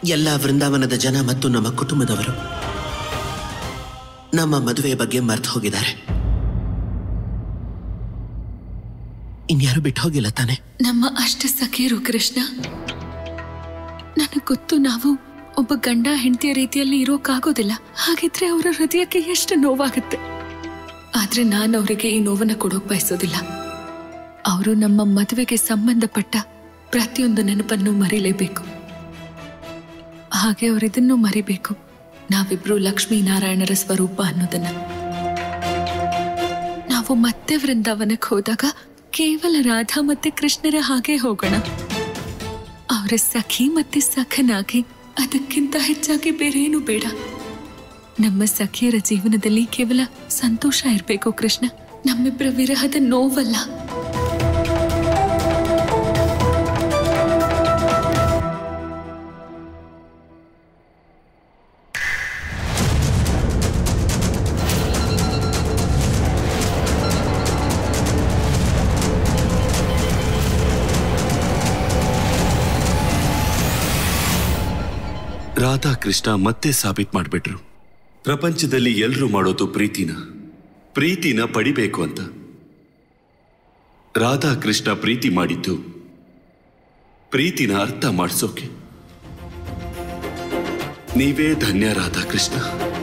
ಎಲ್ಲ ವೃಂದಾವನದ ಜನ ಮತ್ತು ನಮ್ಮ ಕುಟುಂಬದವರು ನಮ್ಮ ಮದುವೆಯ ಬಗ್ಗೆ ಮರ್ತು ಹೋಗಿದ್ದಾರೆ ಇನ್ಯಾರು ಬಿಟ್ಟು ಹೋಗಿಲ್ಲ ತಾನೆ ನಮ್ಮ ಅಷ್ಟ ಸಖಿಯರು ಕೃಷ್ಣ ನನಗೆ ಗೊತ್ತು ನಾವು ಒಬ್ಬ ಗಂಡ ಹೆಂಡತಿಯ ರೀತಿಯಲ್ಲಿ ಇರೋಕ್ಕಾಗೋದಿಲ್ಲ ಹಾಗಿದ್ರೆ ಅವರ ಹೃದಯಕ್ಕೆ ಎಷ್ಟು ನೋವಾಗುತ್ತೆ ಆದ್ರೆ ನಾನು ಅವರಿಗೆ ಈ ನೋವನ್ನ ಕೊಡೋಕ್ ಬಯಸೋದಿಲ್ಲ ಅವರು ನಮ್ಮ ಮದುವೆಗೆ ಸಂಬಂಧಪಟ್ಟ ಪ್ರತಿಯೊಂದು ನೆನಪನ್ನು ಮರಿಲೇಬೇಕು ಹಾಗೆ ಅವರಿದನ್ನು ಮರಿಬೇಕು ನಾವಿಬ್ರು ಲಕ್ಷ್ಮೀ ನಾರಾಯಣರ ಸ್ವರೂಪ ಅನ್ನೋದನ್ನ ನಾವು ಮತ್ತೆ ವೃಂದಾವನಕ್ಕೆ ಹೋದಾಗ ಕೇವಲ ರಾಧಾ ಮತ್ತೆ ಕೃಷ್ಣರ ಹಾಗೆ ಹೋಗೋಣ ಅವರ ಸಖಿ ಮತ್ತೆ ಸಖನಾಗಿ ಅದಕ್ಕಿಂತ ಹೆಚ್ಚಾಗಿ ಬೇರೇನು ಬೇಡ ನಮ್ಮ ಸಖಿಯರ ಜೀವನದಲ್ಲಿ ಕೇವಲ ಸಂತೋಷ ಇರಬೇಕು ಕೃಷ್ಣ ನಮ್ಮಿಬ್ಬರ ವಿರಹದ ನೋವಲ್ಲ ರಾಧಾ ಕೃಷ್ಣ ಮತ್ತೆ ಸಾಬೀತ್ ಮಾಡ್ಬಿಟ್ರು ಪ್ರಪಂಚದಲ್ಲಿ ಎಲ್ರೂ ಮಾಡೋದು ಪ್ರೀತಿನ ಪ್ರೀತಿನ ಪಡಿಬೇಕು ಅಂತ ರಾಧಾ ಕೃಷ್ಣ ಪ್ರೀತಿ ಮಾಡಿದ್ದು ಪ್ರೀತಿನ ಅರ್ಥ ಮಾಡಿಸೋಕೆ ನೀವೇ ಧನ್ಯ ರಾಧಾ ಕೃಷ್ಣ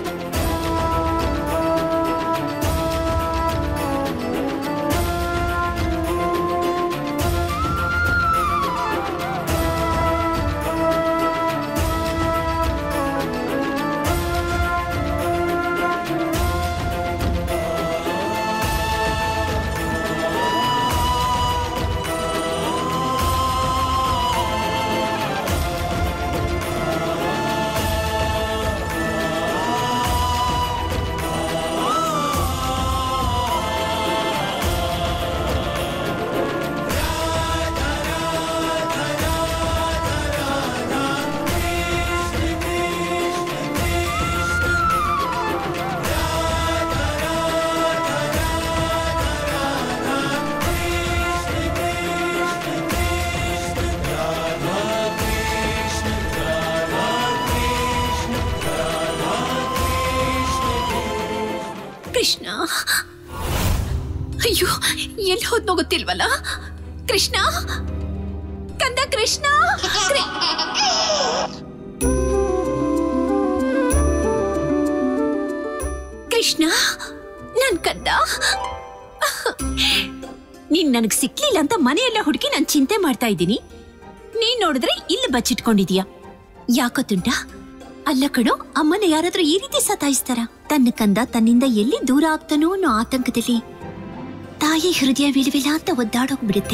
ಕೃಷ್ಣ ಅಯ್ಯೋ ಎಲ್ಲಿ ಹೋದ್ನೋ ಗೊತ್ತಿಲ್ವಲ್ಲ ಕೃಷ್ಣ ಕಂದ ಕೃಷ್ಣ ಕೃ- ಕೃಷ್ಣ ನನ್ ಕಂದ ನೀನ್ ನನಗ್ ಸಿಕ್ಲಿಲ್ಲ ಅಂತ ಮನೆಯೆಲ್ಲ ಹುಡುಕಿ ನಾನ್ ಚಿಂತೆ ಮಾಡ್ತಾ ಇದ್ದೀನಿ ನೀನ್ ನೋಡಿದ್ರೆ ಇಲ್ಲಿ ಬಚ್ಚಿಟ್ಕೊಂಡಿದೀಯ ಯಾಕೋ ತುಂಟ ಅಲ್ಲ ಕಣೋ ಅಮ್ಮನ ಯಾರಾದ್ರೂ ಈ ರೀತಿ ಸತಾಯಿಸ್ತಾರ ತನ್ನ ಕಂದ ತನ್ನಿಂದ ಎಲ್ಲಿ ದೂರ ಆಗ್ತಾನೋ ಅನ್ನೋ ಆತಂಕದಲ್ಲಿ ತಾಯಿ ಹೃದಯ ವಿಲವಿಲ ಅಂತ ಒದ್ದಾಡೋಗ್ಬಿಡುತ್ತೆ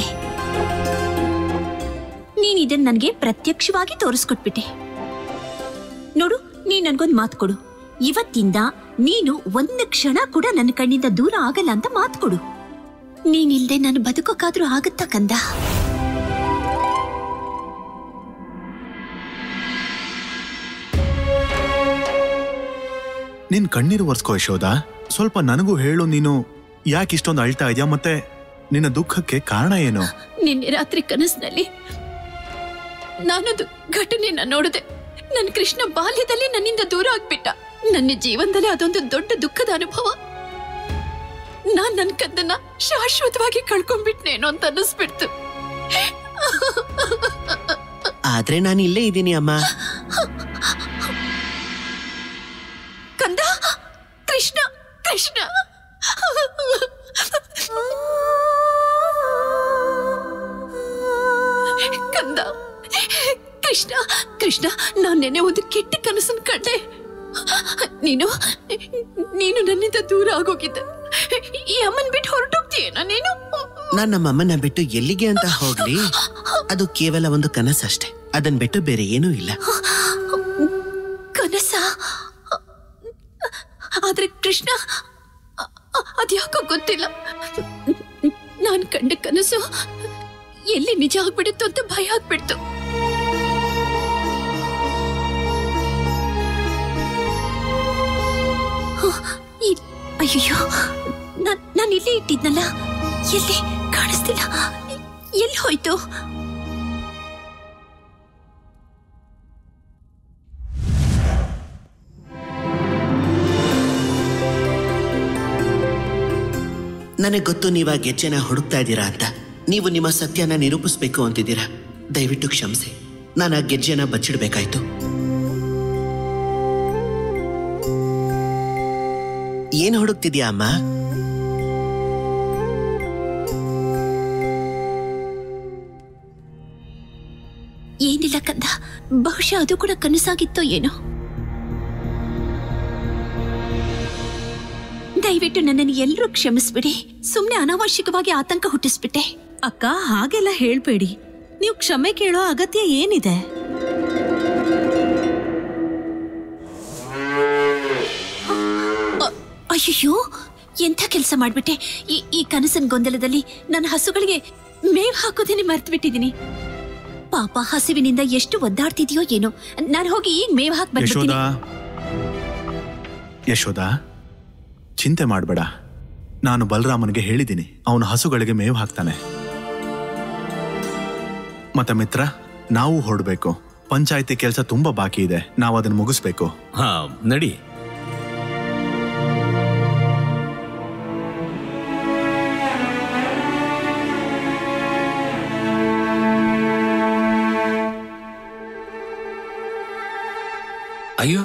ನೀನ್ ಇದನ್ ನನ್ಗೆ ಪ್ರತ್ಯಕ್ಷವಾಗಿ ತೋರಿಸ್ಕೊಟ್ಬಿಟ್ಟೆ ನೋಡು ನೀನ್ ನನ್ಗೊಂದ್ ಮಾತು ಕೊಡು ಇವತ್ತಿಂದ ನೀನು ಒಂದು ಕ್ಷಣ ಕೂಡ ನನ್ನ ಕಣ್ಣಿಂದ ದೂರ ಆಗಲ್ಲ ಅಂತ ಮಾತು ಕೊಡು ನೀನಿಲ್ದೆ ನಾನು ಬದುಕೋಕಾದ್ರೂ ಆಗುತ್ತಾ ಕಂದ ನಿನ್ ಕಣ್ಣೀರು ಒರ್ಸ್ಕೋ ಯಶೋದ ಸ್ವಲ್ಪ ನನಗೂ ಹೇಳು ನೀನು ಯಾಕೆ ಇಷ್ಟೊಂದು ಅಳ್ತಾ ಇದೆಯಾ ಮತ್ತೆ ನಿನ್ನ ದುಃಖಕ್ಕೆ ಕಾರಣ ಏನು ನಿನ್ನೆ ರಾತ್ರಿ ಕನಸಿನಲ್ಲಿ ನಾನದು ಘಟನೆನ ನೋಡಿದೆ ನನ್ನ ಕೃಷ್ಣ ಬಾಲ್ಯದಲ್ಲಿ ನನ್ನಿಂದ ದೂರ ಆಗ್ಬಿಟ್ಟ ನನ್ನ ಜೀವನದಲ್ಲಿ ಅದೊಂದು ದೊಡ್ಡ ದುಃಖದ ಅನುಭವ ನಾನ್ ನನ್ ಕದ್ದನ್ನ ಶಾಶ್ವತವಾಗಿ ಕಳ್ಕೊಂಡ್ಬಿಟ್ನೇನೋ ಅಂತ ಅನ್ನಿಸ್ಬಿಡ್ತು ಆದ್ರೆ ನಾನು ಇಲ್ಲೇ ಇದ್ದೀನಿ ಅಮ್ಮ ಕಂದ ಕೃಷ್ಣ ಕೃಷ್ಣ ಕಂದ ಕೃಷ್ಣ ಕೃಷ್ಣ ನಾನ್ ನೆನೆ ಒಂದು ಕೆಟ್ಟ ಕನಸನ್ ಕಂಡೆ ನೀನು ನೀನು ನನ್ನಿಂದ ದೂರ ಆಗೋಗಿದ್ದೆ ಈ ಅಮ್ಮನ್ ಬಿಟ್ಟು ಹೊರಟೋಗ್ತೀಯೇನ ನೀನು ನಾನ್ ನಮ್ಮ ಅಮ್ಮನ ಬಿಟ್ಟು ಎಲ್ಲಿಗೆ ಅಂತ ಹೋಗ್ಲಿ ಅದು ಕೇವಲ ಒಂದು ಕನಸಷ್ಟೇ ಅದನ್ ಬಿಟ್ಟು ಬೇರೆ ಏನೂ ಇಲ್ಲ ಕನಸ ಆದ್ರೆ ಕೃಷ್ಣ ಅ- ಅದ್ಯಾಕೋ ಗೊತ್ತಿಲ್ಲ ನಾನ್ ಕಂಡ ಕನಸು ಎಲ್ಲಿ ನಿಜ ಆಗ್ಬಿಡುತ್ತೋ ಅಂತ ಭಯ ಆಗ್ಬಿಡ್ತು ಈ- ಅಯ್ಯಯ್ಯೋ ನಾನ್ ನಾನು ಇಲ್ಲೇ ಇಟ್ಟಿದ್ನಲ್ಲ ಎಲ್ಲಿ ಕಾಣಿಸ್ತಿಲ್ಲ ಎಲ್ಲಿ ಹೋಯ್ತು ನನಗೆ ಗೊತ್ತು ನೀವು ಆ ಗೆಜ್ಜೆನ ಹುಡುಕ್ತಾ ಇದ್ದೀರಾ ಅಂತ ನೀವು ನಿಮ್ಮ ಸತ್ಯನ ನಿರೂಪಿಸ್ಬೇಕು ಅಂತಿದ್ದೀರಾ ದಯವಿಟ್ಟು ಕ್ಷಮಿಸಿ ನಾನು ಆ ಗೆಜ್ಜೆನ ಬಚ್ಚಿಡ್ಬೇಕಾಯ್ತು ಏನ್ ಹುಡುಕ್ತಿದ್ಯಾ ಅಮ್ಮ ಏನಿಲ್ಲ ಕಂದ ಬಹುಶಃ ಅದು ಕೂಡ ಕನಸಾಗಿತ್ತೋ ಏನೋ ದಯವಿಟ್ಟು ನನ್ನನ್ನು ಎಲ್ಲರೂ ಕ್ಷಮಿಸ್ಬಿಡಿ ಸುಮ್ಮನೆ ಅನಾವಶ್ಯಕವಾಗಿ ಆತಂಕ ಹುಟ್ಟಿಸ್ಬಿಟ್ಟೆ ಅಕ್ಕ ಹಾಗೆಲ್ಲ ಹೇಳ್ಬೇಡಿ ನೀವು ಕ್ಷಮೆ ಕೇಳೋ ಅಗತ್ಯ ಏನಿದೆ ಅಯ್ಯಯ್ಯೋ ಎಂಥ ಕೆಲಸ ಮಾಡ್ಬಿಟ್ಟೆ ಈ ಈ ಕನಸಿನ ಗೊಂದಲದಲ್ಲಿ ನನ್ನ ಹಸುಗಳಿಗೆ ಮೇವ್ ಹಾಕೋದೇನೆ ಮರ್ತು ಬಿಟ್ಟಿದ್ದೀನಿ ಪಾಪ ಹಸಿವಿನಿಂದ ಎಷ್ಟು ಒದ್ದಾಡ್ತಿದ್ಯೋ ಏನೋ ನಾನು ಹೋಗಿ ಈಗ ಮೇವ್ ಹಾಕಿ ಯಶೋದ ಬಂದ್ಬಿಡ್ತೀನಿ ಯಶೋದ ಚಿಂತೆ ಮಾಡಬೇಡ ನಾನು ಬಲರಾಮನಿಗೆ ಹೇಳಿದ್ದೀನಿ ಅವನ ಹಸುಗಳಿಗೆ ಮೇವು ಹಾಕ್ತಾನೆ ಮತ್ತೆ ಮಿತ್ರ ನಾವು ಹೊರಡ್ಬೇಕು ಪಂಚಾಯತಿ ಕೆಲಸ ತುಂಬಾ ಬಾಕಿ ಇದೆ ನಾವು ಅದನ್ನ ಮುಗಿಸ್ಬೇಕು ಹಾ ನಡಿ ಅಯ್ಯೋ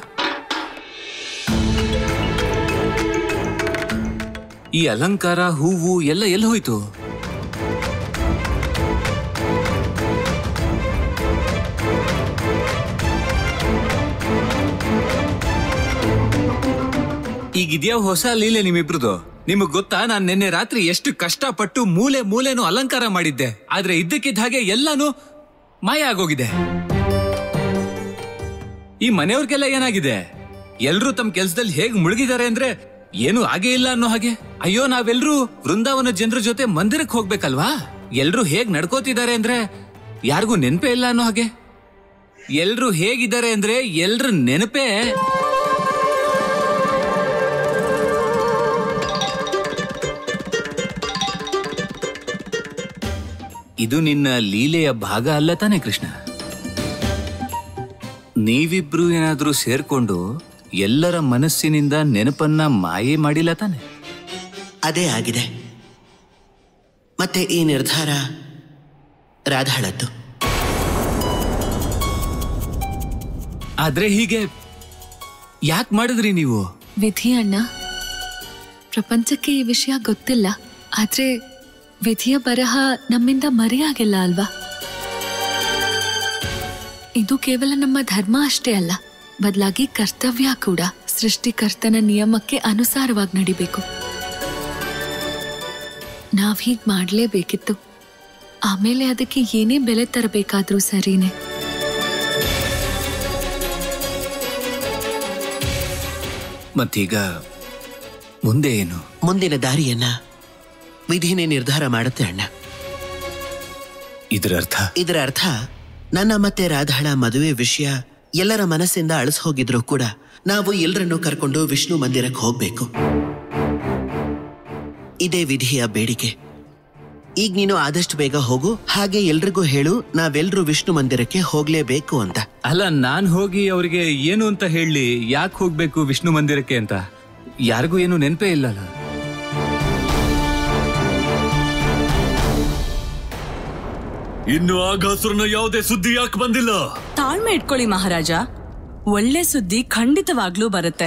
ಈ ಅಲಂಕಾರ ಹೂವು ಎಲ್ಲ ಎಲ್ಲಿ ಹೋಯ್ತು ಈಗಿದ್ಯಾ ಹೊಸ ಲೀಲೆ ನಿಮ್ಮಿಬ್ರದು ನಿಮಗ್ ಗೊತ್ತಾ ನಾನ್ ನಿನ್ನೆ ರಾತ್ರಿ ಎಷ್ಟು ಕಷ್ಟಪಟ್ಟು ಮೂಲೆ ಮೂಲೆನೂ ಅಲಂಕಾರ ಮಾಡಿದ್ದೆ ಆದ್ರೆ ಇದ್ದಕ್ಕಿದ್ದ ಹಾಗೆ ಎಲ್ಲಾನು ಮಾಯ ಆಗೋಗಿದೆ ಈ ಮನೆಯವ್ರಿಗೆಲ್ಲ ಏನಾಗಿದೆ ಎಲ್ರೂ ತಮ್ಮ ಕೆಲ್ಸದಲ್ಲಿ ಹೇಗ್ ಮುಳುಗಿದ್ದಾರೆ ಅಂದ್ರೆ ಏನು ಆಗೇ ಇಲ್ಲ ಅನ್ನೋ ಹಾಗೆ ಅಯ್ಯೋ ನಾವೆಲ್ರೂ ವೃಂದಾವನ ಜನರ ಜೊತೆ ಮಂದಿರಕ್ಕೆ ಹೋಗ್ಬೇಕಲ್ವಾ ಎಲ್ರೂ ಹೇಗ್ ನಡ್ಕೋತಿದ್ದಾರೆ ಅಂದ್ರೆ ಯಾರಿಗೂ ನೆನಪೇ ಇಲ್ಲ ಅನ್ನೋ ಹಾಗೆ ಎಲ್ರೂ ಹೇಗಿದ್ದಾರೆ ಅಂದ್ರೆ ಎಲ್ರ ನೆನಪೇ ಇದು ನಿನ್ನ ಲೀಲೆಯ ಭಾಗ ಅಲ್ಲ ತಾನೆ ಕೃಷ್ಣ ನೀವಿಬ್ರು ಏನಾದ್ರೂ ಸೇರ್ಕೊಂಡು ಎಲ್ಲರ ಮನಸ್ಸಿನಿಂದ ನೆನಪನ್ನ ಮಾಯೆ ಮಾಡಿಲ್ಲ ತಾನೆ ಅದೇ ಆಗಿದೆ ಮತ್ತೆ ಈ ನಿರ್ಧಾರ ರಾಧಾಳದ್ದು ಆದ್ರೆ ಹೀಗೆ ಯಾಕೆ ಮಾಡಿದ್ರಿ ನೀವು ವಿಧಿ ಅಣ್ಣ ಪ್ರಪಂಚಕ್ಕೆ ಈ ವಿಷಯ ಗೊತ್ತಿಲ್ಲ ಆದ್ರೆ ವಿಧಿಯ ಬರಹ ನಮ್ಮಿಂದ ಮರೆಯಾಗಿಲ್ಲ ಅಲ್ವಾ ಇದು ಕೇವಲ ನಮ್ಮ ಧರ್ಮ ಅಷ್ಟೇ ಅಲ್ಲ ಬದಲಾಗಿ ಕರ್ತವ್ಯ ಕೂಡ ಸೃಷ್ಟಿಕರ್ತನ ನಿಯಮಕ್ಕೆ ಅನುಸಾರವಾಗಿ ನಡಿಬೇಕು ನಾವ್ ಹೀಗ್ ಮಾಡ್ಲೇಬೇಕಿತ್ತು ಆಮೇಲೆ ಅದಕ್ಕೆ ಏನೇ ಬೆಲೆ ತರಬೇಕಾದ್ರೂ ಸರಿನೇ ಮತ್ತೀಗ ಮುಂದೆ ಏನು ಮುಂದಿನ ದಾರಿಯನ್ನ ವಿಧಿನೇ ನಿರ್ಧಾರ ಮಾಡುತ್ತೆ ಅಣ್ಣ ಇದರ ಅರ್ಥ ಇದರ ಅರ್ಥ ನನ್ನ ಮತ್ತೆ ರಾಧಾಳ ಮದುವೆ ವಿಷಯ ಎಲ್ಲರ ಮನಸ್ಸಿಂದ ಅಳಿಸ್ ಹೋಗಿದ್ರು ಕೂಡ ನಾವು ಎಲ್ಲರನ್ನೂ ಕರ್ಕೊಂಡು ವಿಷ್ಣು ಮಂದಿರಕ್ಕೆ ಹೋಗ್ಬೇಕು ಇದೇ ವಿಧಿಯ ಬೇಡಿಕೆ ಈಗ ನೀನು ಆದಷ್ಟು ಬೇಗ ಹೋಗು ಹಾಗೆ ಎಲ್ರಿಗೂ ಹೇಳು ನಾವೆಲ್ಲರೂ ವಿಷ್ಣು ಮಂದಿರಕ್ಕೆ ಹೋಗ್ಲೇಬೇಕು ಅಂತ ಅಲ್ಲ ನಾನ್ ಹೋಗಿ ಅವರಿಗೆ ಏನು ಅಂತ ಹೇಳಿ ಯಾಕೆ ಹೋಗ್ಬೇಕು ವಿಷ್ಣು ಮಂದಿರಕ್ಕೆ ಅಂತ ಯಾರಿಗೂ ಏನು ನೆನಪೇ ಇಲ್ಲಲ್ಲ ಇನ್ನು ಆಗಾಸುರನ ಯಾವುದೇ ಸುದ್ದಿ ಯಾಕೆ ಬಂದಿಲ್ಲ ತಾಳ್ಮೆ ಇಟ್ಕೊಳ್ಳಿ ಮಹಾರಾಜ ಒಳ್ಳೆ ಸುದ್ದಿ ಖಂಡಿತವಾಗ್ಲೂ ಬರುತ್ತೆ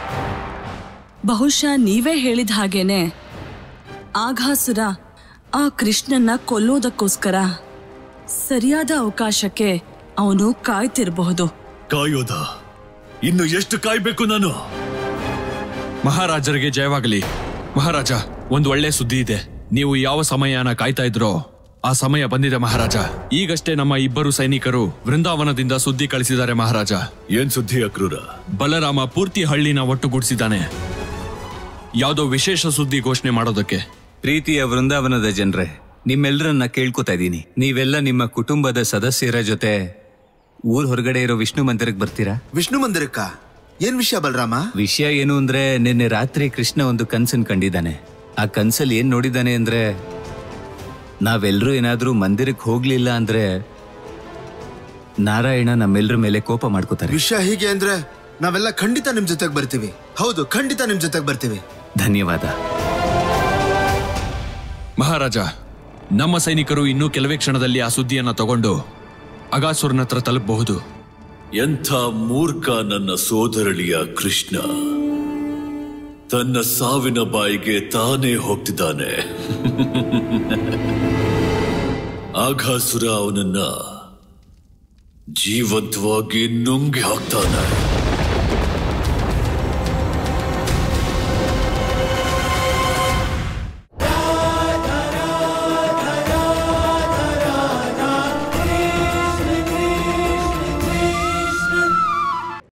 ಬಹುಶಃ ನೀವೇ ಹೇಳಿದ ಹಾಗೇನೆ ಆಘಾಸುರ ಆ ಕೃಷ್ಣನ್ನ ಕೊಲ್ಲೋದಕ್ಕೋಸ್ಕರ ಸರಿಯಾದ ಅವಕಾಶಕ್ಕೆ ಅವನು ಕಾಯ್ತಿರಬಹುದು ಕಾಯೋದ ಇನ್ನು ಎಷ್ಟು ಕಾಯ್ಬೇಕು ನಾನು ಮಹಾರಾಜರಿಗೆ ಜಯವಾಗಲಿ ಮಹಾರಾಜ ಒಂದು ಒಳ್ಳೆ ಸುದ್ದಿ ಇದೆ ನೀವು ಯಾವ ಸಮಯನ ಕಾಯ್ತಾ ಇದ್ರೋ ಆ ಸಮಯ ಬಂದಿದೆ ಮಹಾರಾಜ ಈಗಷ್ಟೇ ನಮ್ಮ ಇಬ್ಬರು ಸೈನಿಕರು ವೃಂದಾವನದಿಂದ ಸುದ್ದಿ ಕಳಿಸಿದ್ದಾರೆ ಮಹಾರಾಜ ಏನ್ ಸುದ್ದಿ ಅಕ್ರೂರ ಬಲರಾಮ ಪೂರ್ತಿ ಹಳ್ಳಿನ ಒಟ್ಟುಗೂಡಿಸಿದ್ದಾನೆ ಯಾವುದೋ ವಿಶೇಷ ಸುದ್ದಿ ಘೋಷಣೆ ಮಾಡೋದಕ್ಕೆ ಪ್ರೀತಿಯ ವೃಂದಾವನದ ಜನರೇ ನಿಮ್ಮೆಲ್ಲರನ್ನ ಕೇಳ್ಕೊತಾ ಇದ್ದೀನಿ ನೀವೆಲ್ಲ ನಿಮ್ಮ ಕುಟುಂಬದ ಸದಸ್ಯರ ಜೊತೆ ಊರ್ ಹೊರಗಡೆ ಇರೋ ವಿಷ್ಣು ಮಂದಿರಕ್ಕೆ ಬರ್ತೀರಾ ವಿಷ್ಣು ಮಂದಿರಕ್ಕ ಏನ್ ವಿಷಯ ಬಲರಾಮ ವಿಷಯ ಏನು ಅಂದ್ರೆ ನಿನ್ನೆ ರಾತ್ರಿ ಕೃಷ್ಣ ಒಂದು ಕನ್ಸನ್ ಕಂಡಿದ್ದಾನೆ ಆ ಕನ್ಸಲ್ಲಿ ಏನ್ ನೋಡಿದ್ದಾನೆ ಅಂದ್ರೆ ನಾವೆಲ್ಲರೂ ಏನಾದ್ರೂ ಮಂದಿರಕ್ಕೆ ಹೋಗ್ಲಿಲ್ಲ ಅಂದ್ರೆ ನಾರಾಯಣ ನಮ್ಮೆಲ್ಲರ ಮೇಲೆ ಕೋಪ ಮಾಡ್ಕೋತಾರೆ ವಿಷಯ ಹೀಗೆ ಅಂದ್ರೆ ನಾವೆಲ್ಲ ಖಂಡಿತ ನಿಮ್ ಜೊತೆಗ್ ಬರ್ತೀವಿ ಹೌದು ಖಂಡಿತ ನಿಮ್ ಜೊತೆಗ್ ಬರ್ತೀವಿ ಧನ್ಯವಾದ ಮಹಾರಾಜ ನಮ್ಮ ಸೈನಿಕರು ಇನ್ನೂ ಕೆಲವೇ ಕ್ಷಣದಲ್ಲಿ ಆ ಸುದ್ದಿಯನ್ನ ತಗೊಂಡು ಅಗಾಸುರನ ಹತ್ರ ತಲುಪಬಹುದು ಎಂಥ ಮೂರ್ಖ ನನ್ನ ಸೋದರಳಿಯ ಕೃಷ್ಣ ತನ್ನ ಸಾವಿನ ಬಾಯಿಗೆ ತಾನೇ ಹೋಗ್ತಿದ್ದಾನೆ ಆಘಾಸುರ ಅವನನ್ನ ಜೀವಂತವಾಗಿ ನುಂಗಿ ಹಾಕ್ತಾನೆ